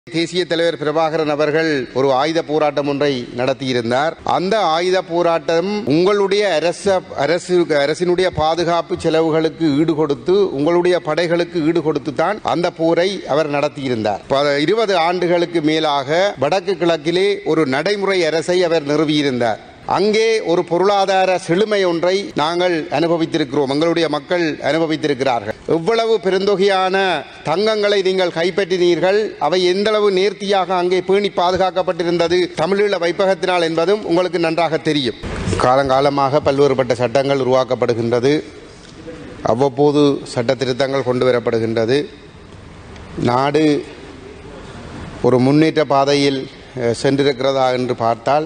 தேசிய தலைவர் பிரபாகரன் அவர்கள் ஒரு ஆயுத போராட்டம் ஒன்றை நடத்தியிருந்தார் அந்த ஆயுத போராட்டம் உங்களுடைய அரச அரசு அரசினுடைய பாதுகாப்பு செலவுகளுக்கு ஈடு கொடுத்து உங்களுடைய படைகளுக்கு ஈடு கொடுத்து தான் அந்த போரை அவர் நடத்தியிருந்தார் ப- இருபது ஆண்டுகளுக்கு மேலாக வடக்கு கிழக்கிலே ஒரு நடைமுறை அரசை அவர் நிறுவியிருந்தார் அங்கே ஒரு பொருளாதார செழுமை ஒன்றை நாங்கள் அனுபவித்திருக்கிறோம் எங்களுடைய மக்கள் அனுபவித்திருக்கிறார்கள் எவ்வளவு பெருந்தொகையான தங்கங்களை நீங்கள் கைப்பற்றினீர்கள் அவை எந்தளவு நேர்த்தியாக அங்கே பேணி பாதுகாக்கப்பட்டிருந்தது தமிழீழ வைப்பகத்தினால் என்பதும் உங்களுக்கு நன்றாக தெரியும் காலங்காலமாக பல்வேறுபட்ட சட்டங்கள் உருவாக்கப்படுகின்றது அவ்வப்போது சட்ட திருத்தங்கள் கொண்டு வரப்படுகின்றது நாடு ஒரு முன்னேற்ற பாதையில் அஹ், சென்றிருக்கிறதா என்று பார்த்தால்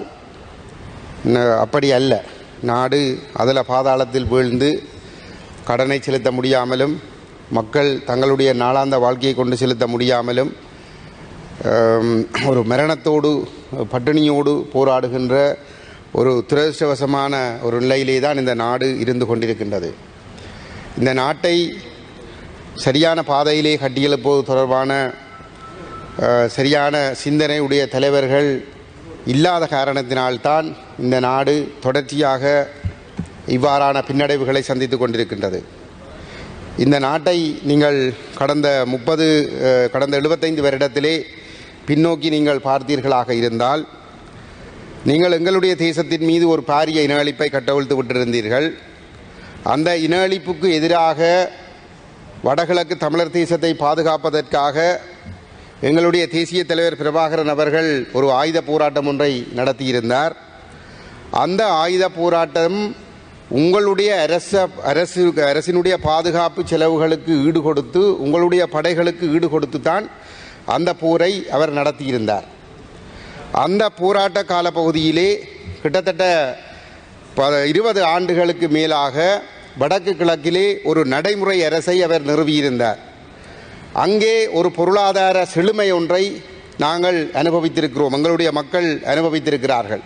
ந- அப்படி அல்ல நாடு அதில் பாதாளத்தில் வீழ்ந்து கடனை செலுத்த முடியாமலும் மக்கள் தங்களுடைய நாளாந்த வாழ்க்கையை கொண்டு செலுத்த முடியாமலும் ஆம், ஒரு மரணத்தோடு பட்டினியோடு போராடுகின்ற ஒரு துரதிருஷ்டவசமான ஒரு நிலையிலே தான் இந்த நாடு இருந்து கொண்டிருக்கின்றது இந்த நாட்டை சரியான பாதையிலே கட்டியெழுப்பது தொடர்பான அஹ், சரியான சிந்தனை உடைய தலைவர்கள் இல்லாத காரணத்தினால்தான் இந்த நாடு தொடர்ச்சியாக இவ்வாறான பின்னடைவுகளை சந்தித்து கொண்டிருக்கின்றது இந்த நாட்டை நீங்கள் கடந்த முப்பது கடந்த எழுபத்தைந்து வருடத்திலே பின்னோக்கி நீங்கள் பார்த்தீர்களாக இருந்தால் நீங்கள் எங்களுடைய தேசத்தின் மீது ஒரு பாரிய இன அழிப்பை கட்டவிழ்த்து விட்டிருந்தீர்கள் அந்த இன அழிப்புக்கு எதிராக வடகிழக்கு தமிழர் தேசத்தை பாதுகாப்பதற்காக எங்களுடைய தேசிய தலைவர் பிரபாகரன் அவர்கள் ஒரு ஆயுத போராட்டம் ஒன்றை நடத்தியிருந்தார் அந்த ஆயுத போராட்டம் உங்களுடைய அரச அரசு அரசினுடைய பாதுகாப்பு செலவுகளுக்கு ஈடு கொடுத்து உங்களுடைய படைகளுக்கு ஈடு கொடுத்து தான் அந்த போரை அவர் நடத்தியிருந்தார் அந்த போராட்ட காலப்பகுதியிலே கிட்டத்தட்ட ப இருபது ஆண்டுகளுக்கு மேலாக வடக்கு கிழக்கிலே ஒரு நடைமுறை அரசை அவர் நிறுவியிருந்தார் அங்கே ஒரு பொருளாதார செழுமை ஒன்றை நாங்கள் அனுபவித்திருக்கிறோம் எங்களுடைய மக்கள் அனுபவித்திருக்கிறார்கள்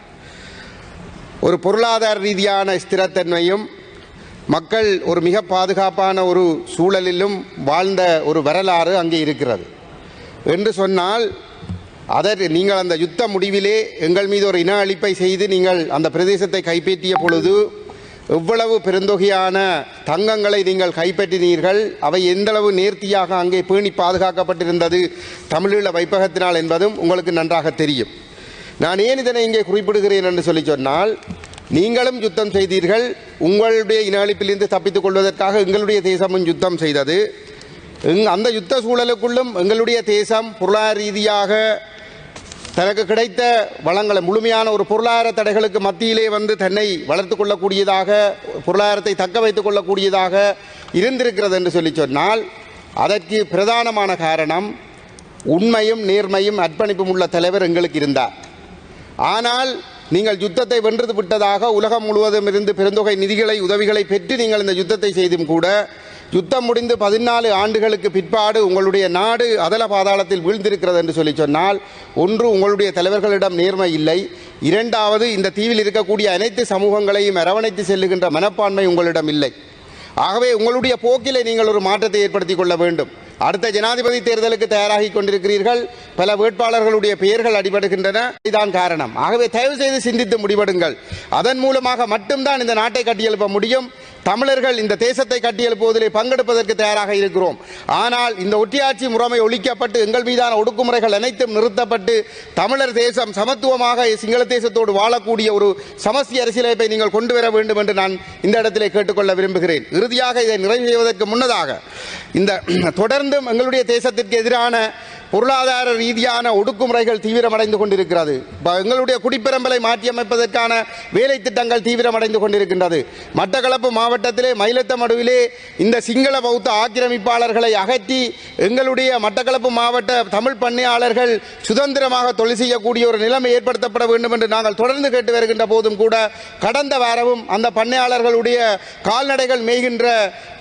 ஒரு பொருளாதார ரீதியான ஸ்திரத்தன்மையும் மக்கள் ஒரு மிக பாதுகாப்பான ஒரு சூழலிலும் வாழ்ந்த ஒரு வரலாறு அங்கே இருக்கிறது என்று சொன்னால் அதற்கு நீங்கள் அந்த யுத்த முடிவிலே எங்கள் மீது ஒரு இன அழிப்பை செய்து நீங்கள் அந்த பிரதேசத்தை கைப்பற்றிய பொழுது எவ்வளவு பெருந்தொகையான தங்கங்களை நீங்கள் கைப்பற்றினீர்கள் அவை எந்தளவு நேர்த்தியாக அங்கே பேணி பாதுகாக்கப்பட்டிருந்தது தமிழீழ வைப்பகத்தினால் என்பதும் உங்களுக்கு நன்றாக தெரியும் நான் ஏன் இதனை இங்கே குறிப்பிடுகிறேன் என்று சொல்லி சொன்னால் நீங்களும் யுத்தம் செய்தீர்கள் உங்களுடைய இன அழிப்பிலிருந்து தப்பித்துக் கொள்வதற்காக எங்களுடைய தேசமும் யுத்தம் செய்தது எங் அந்த யுத்த சூழலுக்குள்ளும் எங்களுடைய தேசம் பொருளாதார ரீதியாக தனக்கு கிடைத்த வளங்களை முழுமையான ஒரு பொருளாதார தடைகளுக்கு மத்தியிலே வந்து தன்னை வளர்த்து கொள்ளக்கூடியதாக பொருளாதாரத்தை தக்க வைத்துக் கொள்ளக்கூடியதாக இருந்திருக்கிறது என்று சொல்லி சொன்னால் அதற்கு பிரதானமான காரணம் உண்மையும் நேர்மையும் அர்ப்பணிப்பும் உள்ள தலைவர் எங்களுக்கு இருந்தார் ஆனால் நீங்கள் யுத்தத்தை வென்றது விட்டதாக உலகம் முழுவதும் இருந்து பெருந்தொகை நிதிகளை உதவிகளை பெற்று நீங்கள் இந்த யுத்தத்தை செய்தும் கூட யுத்தம் முடிந்து பதினாலு ஆண்டுகளுக்கு பிற்பாடு உங்களுடைய நாடு அதல பாதாளத்தில் வீழ்ந்திருக்கிறது என்று சொல்லி சொன்னால் ஒன்று உங்களுடைய தலைவர்களிடம் நேர்மை இல்லை இரண்டாவது இந்த தீவில் இருக்கக்கூடிய அனைத்து சமூகங்களையும் அரவணைத்து செல்லுகின்ற மனப்பான்மை உங்களிடம் இல்லை ஆகவே உங்களுடைய போக்கிலே நீங்கள் ஒரு மாற்றத்தை ஏற்படுத்திக் கொள்ள வேண்டும் அடுத்த ஜனாதிபதி தேர்தலுக்கு தயாராகி கொண்டிருக்கிறீர்கள் பல வேட்பாளர்களுடைய பெயர்கள் அடிபடுகின்றன இதுதான் காரணம் ஆகவே தயவு செய்து சிந்தித்து முடிவெடுங்கள் அதன் மூலமாக மட்டும்தான் இந்த நாட்டை கட்டியெழுப்ப முடியும் தமிழர்கள் இந்த தேசத்தை கட்டியெழுப்புவதிலே பங்கெடுப்பதற்கு தயாராக இருக்கிறோம் ஆனால் இந்த ஒட்டியாட்சி முறைமை ஒழிக்கப்பட்டு எங்கள் மீதான ஒடுக்குமுறைகள் அனைத்தும் நிறுத்தப்பட்டு தமிழர் தேசம் சமத்துவமாக சிங்கள தேசத்தோடு வாழக்கூடிய ஒரு சமஸ்தி அரசியலமைப்பை நீங்கள் கொண்டு வர வேண்டும் என்று நான் இந்த இடத்திலே கேட்டுக்கொள்ள விரும்புகிறேன் இறுதியாக இதை நிறைவு செய்வதற்கு முன்னதாக இந்த தொடர்ந்தும் எங்களுடைய தேசத்திற்கு எதிரான பொருளாதார ரீதியான ஒடுக்குமுறைகள் தீவிரமடைந்து கொண்டிருக்கிறது ப- எங்களுடைய குடிப்பெரம்பலை மாற்றியமைப்பதற்கான வேலை திட்டங்கள் தீவிரமடைந்து கொண்டிருக்கின்றது மட்டக்களப்பு மாவட்டத்திலே மயிலத்தமடுவிலே இந்த சிங்கள பௌத்த ஆக்கிரமிப்பாளர்களை அகற்றி எங்களுடைய மட்டக்களப்பு மாவட்ட தமிழ் பண்ணையாளர்கள் சுதந்திரமாக தொழில் செய்யக்கூடிய ஒரு நிலைமை ஏற்படுத்தப்பட வேண்டும் என்று நாங்கள் தொடர்ந்து கேட்டு வருகின்ற போதும் கூட கடந்த வாரமும் அந்த பண்ணையாளர்களுடைய கால்நடைகள் மேய்கின்ற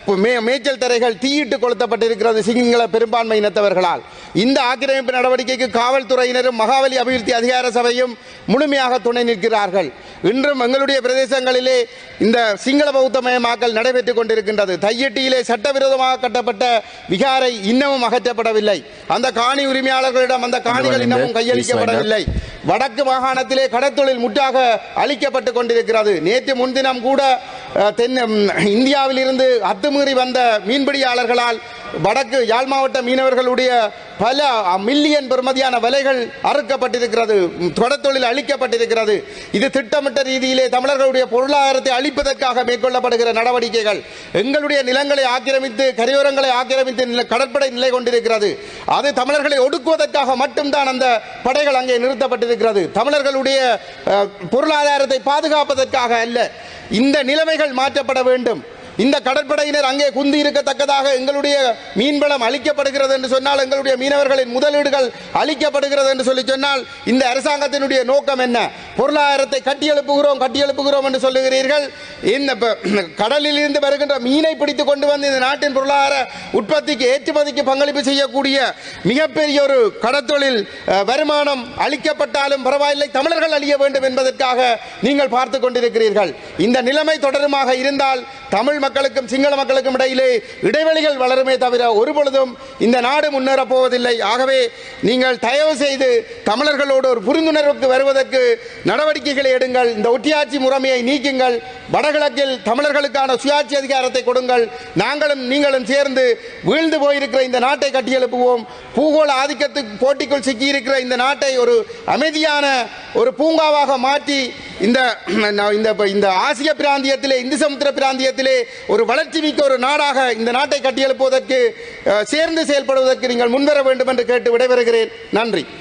மே- மேய்ச்சல் தரைகள் தீயிட்டு கொளுத்தப்பட்டிருக்கிறது சிங்கள பெரும்பான்மை இனத்தவர்களால் இந்த ஆக்கிரமிப்பு நடவடிக்கைக்கு காவல்துறையினரும் மகாவலி அபிவிருத்தி அதிகார சபையும் முழுமையாக துணை நிற்கிறார்கள் இன்றும் எங்களுடைய பிரதேசங்களிலே இந்த சிங்கள பௌத்தமயமாக்கல் நடைபெற்றுக் கொண்டிருக்கின்றது தையட்டியிலே சட்டவிரோதமாக கட்டப்பட்ட விகாரை இன்னமும் அகற்றப்படவில்லை அந்த காணி உரிமையாளர்களிடம் அந்த காணிகள் இன்னமும் கையளிக்கப்படவில்லை வடக்கு மாகாணத்திலே கடற்தொழில் முற்றாக அளிக்கப்பட்டு கொண்டிருக்கிறது நேற்று முன்தினம் கூட அஹ், தென் ம், இந்தியாவிலிருந்து அத்துமீறி வந்த மீன்பிடியாளர்களால் வடக்கு யாழ் மாவட்ட மீனவர்களுடைய பல மில்லியன் பெறுமதியான விலைகள் அறுக்கப்பட்டிருக்கிறது ம், கடற்தொழில் அளிக்கப்பட்டிருக்கிறது இது திட்டமிட்ட ரீதியிலே தமிழர்களுடைய பொருளாதாரத்தை அழிப்பதற்காக மேற்கொள்ளப்படுகிற நடவடிக்கைகள் எங்களுடைய நிலங்களை ஆக்கிரமித்து கரையோரங்களை ஆக்கிரமித்து நில- கடற்படை நிலை கொண்டிருக்கிறது அது தமிழர்களை ஒடுக்குவதற்காக மட்டும்தான் அந்த படைகள் அங்கே நிறுத்தப்பட்டிருக்கிறது தமிழர்களுடைய அஹ், பொருளாதாரத்தை பாதுகாப்பதற்காக அல்ல இந்த நிலைமைகள் மாற்றப்பட வேண்டும் இந்த கடற்படையினர் அங்கே குந்தி இருக்கத்தக்கதாக எங்களுடைய மீன்வளம் அளிக்கப்படுகிறது என்று சொன்னால் எங்களுடைய மீனவர்களின் முதலீடுகள் அளிக்கப்படுகிறது என்று சொல்லி சொன்னால் இந்த அரசாங்கத்தினுடைய நோக்கம் என்ன பொருளாதாரத்தை கட்டியெழுப்புகிறோம் கட்டியெழுப்புகிறோம் என்று சொல்லுகிறீர்கள் இந்த ப- கடலில் இருந்து வருகின்ற மீனை பிடித்து கொண்டு வந்து இந்த நாட்டின் பொருளாதார உற்பத்திக்கு ஏற்றுமதிக்கு பங்களிப்பு செய்யக்கூடிய மிகப்பெரிய ஒரு கடத்தொழில் அஹ், வருமானம் அளிக்கப்பட்டாலும் பரவாயில்லை தமிழர்கள் அழிய வேண்டும் என்பதற்காக நீங்கள் பார்த்து கொண்டிருக்கிறீர்கள் இந்த நிலைமை தொடருமாக இருந்தால் தமிழ் மக்களுக்கும் சிங்கள மக்களுக்கும் இடையிலே இடைவெளிகள் வளருமே தவிர ஒரு பொழுதும் இந்த நாடு முன்னேறப் போவதில்லை ஆகவே நீங்கள் தயவு செய்து தமிழர்களோடு ஒரு புரிந்துணர்வுக்கு வருவதற்கு நடவடிக்கைகளை எடுங்கள் இந்த ஒட்டியாட்சி முறைமையை நீக்குங்கள் வடகிழக்கில் தமிழர்களுக்கான சுயாட்சி அதிகாரத்தை கொடுங்கள் நாங்களும் நீங்களும் சேர்ந்து வீழ்ந்து போயிருக்கிற இந்த நாட்டை கட்டியெழுப்புவோம் பூகோள ஆதிக்கத்துக்கு போட்டிக்குள் சிக்கியிருக்கிற இந்த நாட்டை ஒரு அமைதியான ஒரு பூங்காவாக மாற்றி இந்த இந்த இந்த ஆசிய பிராந்தியத்திலே இந்து சமுத்திர பிராந்தியத்திலே ஒரு வளர்ச்சி மிக்க ஒரு நாடாக இந்த நாட்டை கட்டியெழுப்புவதற்கு அஹ், சேர்ந்து செயல்படுவதற்கு நீங்கள் முன்வர வேண்டும் என்று கேட்டு விடைபெறுகிறேன் நன்றி